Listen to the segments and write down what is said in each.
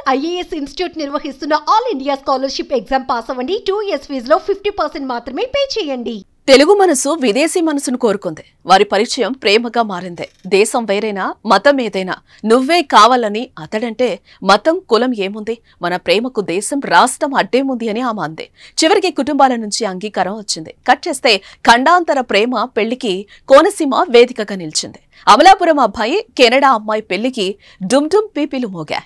IAS institute నిర్వహిస్తున్న all India scholarship exam pass అవ్వండి two years ఫీజులో ఫిఫ్టీ పర్సెంట్ మాత్రమే పే చేయండి తెలుగు మనసు విదేశీ మనసును కోరుకుంది వారి పరిచయం ప్రేమగా మారింది దేశం వేరైనా మతం ఏదైనా నువ్వే కావాలని అతడంటే మతం కులం ఏముంది మన ప్రేమకు దేశం రాష్ట్రం అడ్డేముంది అని ఆమె అంది చివరికి కుటుంబాల నుంచి అంగీకారం వచ్చింది కట్ చేస్తే ఖండాంతర ప్రేమ పెళ్లికి కోనసీమ వేదికగా నిలిచింది అమలాపురం అబ్బాయి కెనడా అమ్మాయి పెళ్లికి డుమ్ డుమ్ పీపీలు మోగాయి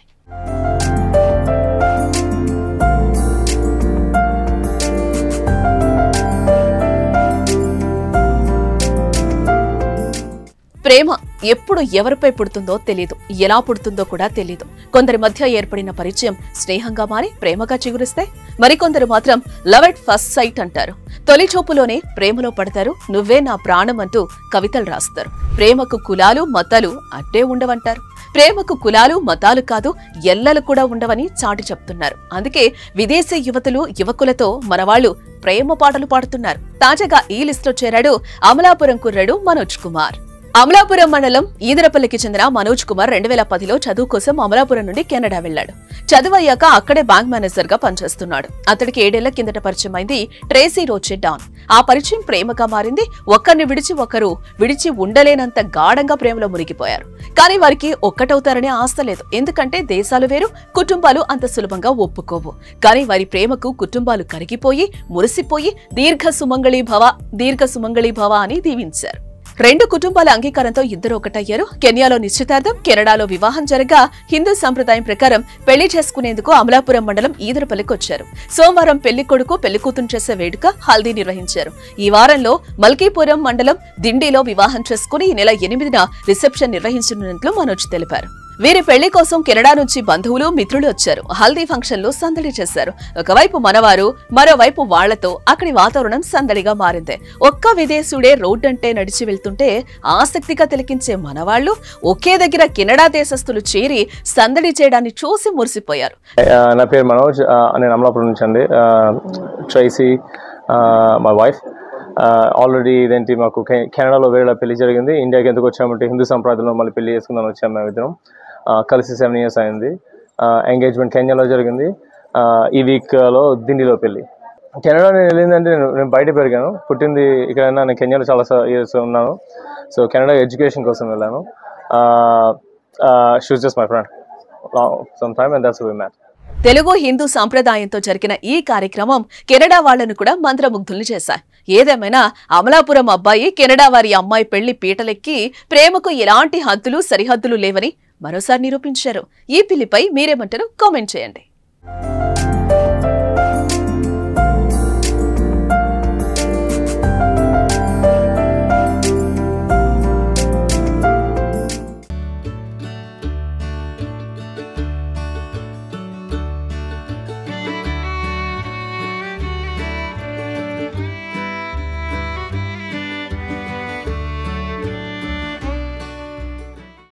ప్రేమ ఎప్పుడు ఎవరిపై పుడుతుందో తెలీదు ఎలా పుడుతుందో కూడా తెలీదు కొందరి మధ్య ఏర్పడిన పరిచయం స్నేహంగా మారి ప్రేమగా చిగురిస్తే మరికొందరు మాత్రం లవ్ ఎట్ ఫస్ట్ సైట్ అంటారు తొలి చూపులోనే ప్రేమలో పడతారు నువ్వే నా ప్రాణం అంటూ కవితలు రాస్తారు ప్రేమకు కులాలు మతాలు అట్టే ఉండవంటారు ప్రేమకు కులాలు మతాలు కాదు ఎల్లలు కూడా ఉండవని చాటి చెప్తున్నారు అందుకే విదేశీ యువతులు యువకులతో మనవాళ్లు ప్రేమ పాటలు పాడుతున్నారు తాజాగా ఈ లిస్టులో చేరాడు అమలాపురం కుర్రాడు మనోజ్ కుమార్ అమలాపురం మండలం ఈదరపల్లికి చెందిన మనోజ్ కుమార్ రెండు వేల పదిలో చదువు కోసం అమలాపురం నుండి కెనడా వెళ్లాడు చదువు అయ్యాక అక్కడే బ్యాంక్ మేనేజర్ గా పనిచేస్తున్నాడు అతడికి ఏడేళ్ల కిందట పరిచయం అయింది ట్రేసీ రోచే డాన్ ఆ పరిచయం ప్రేమగా మారింది ఒక్కరిని విడిచి ఒకరు విడిచి ఉండలేనంత గాఢంగా ప్రేమలో మునిగిపోయారు కానీ వారికి ఒక్కటవుతారనే ఆశ లేదు ఎందుకంటే దేశాలు వేరు కుటుంబాలు అంత సులభంగా ఒప్పుకోవు కానీ వారి ప్రేమకు కుటుంబాలు కరిగిపోయి మురిసిపోయి దీర్ఘ సుమంగళీ భవ దీర్ఘ సుమంగళీ భవ అని దీవించారు రెండు కుటుంబాల అంగీకారంతో ఇద్దరు ఒకటయ్యారు కెన్యాలో నిశ్చితార్థం కెనడాలో వివాహం జరగా హిందూ సంప్రదాయం ప్రకారం పెళ్లి చేసుకునేందుకు అమలాపురం మండలం ఈదరపల్లికి వచ్చారు సోమవారం పెళ్లి కొడుకు పెళ్లి కూతురు చేసే వేడుక హల్దీ నిర్వహించారు ఈ వారంలో మల్కీపురం మండలం దిండిలో వివాహం చేసుకుని ఈ నెల ఎనిమిదిన రిసెప్షన్ నిర్వహించనున్నట్లు మనోజ్ తెలిపారు వీరి పెళ్లి కోసం కెనడా నుంచి బంధువులు మిత్రులు వచ్చారు హల్దీ ఫంక్షన్ లో సందడి చేశారు ఒకవైపు మనవారు మరోవైపు వాళ్లతో అక్కడి వాతావరణం సందడిగా మారింది ఒక్క విదేశీయుడే రోడ్డంటే నడిచి వెళ్తుంటే ఆసక్తిగా తిలకించే మనవాళ్లు ఒకే దగ్గర కెనడా దేశస్తులు చేరి సందడి చేయడాన్ని చూసి మురిసిపోయారు ఆ, నా పేరు మనోజ్ ఆ, నేను అమలాపురం నుంచి అండి ట్రైసీ మా వైఫ్ ఆల్రెడీ ఇదేంటి మాకు కె- కెనడాలో వేరే పెళ్లి జరిగింది ఇండియాకి ఎందుకు వచ్చామంటే హిందూ సంప్రదాయంలో మళ్ళీ పెళ్లి చేసుకుందాం వచ్చాము మేము ఇద్దరం ఆ, కలిసి సెవెన్ ఇయర్స్ అయింది ఎంగేజ్మెంట్ కెన్యాలో జరిగింది ఆ, ఈ వీక్లో దిండిలో పెళ్లి కెనడా నేను వెళ్ళిందంటే నేను నేను బయట పెరిగాను పుట్టింది ఇక్కడ నేను కెన్యాలో చాలా ఇయర్స్ ఉన్నాను సో కెనడా ఎడ్యుకేషన్ కోసం వెళ్ళాను shoes just my friend some time and that's we mat Telugu Hindu సాంప్రదాయంతో జరిగిన ఈ కార్యక్రమం కెనడా వాళ్లను కూడా మంత్రముగ్ధుల్ని చేశాయి ఏదేమైనా అమలాపురం అబ్బాయి కెనడా వారి అమ్మాయి పెళ్లి పీటలెక్కి ప్రేమకు ఎలాంటి హద్దులు సరిహద్దులు లేవని మరోసారి నిరూపించారు ఈ పిల్లిపై మీరేమంటారో కామెంట్ చేయండి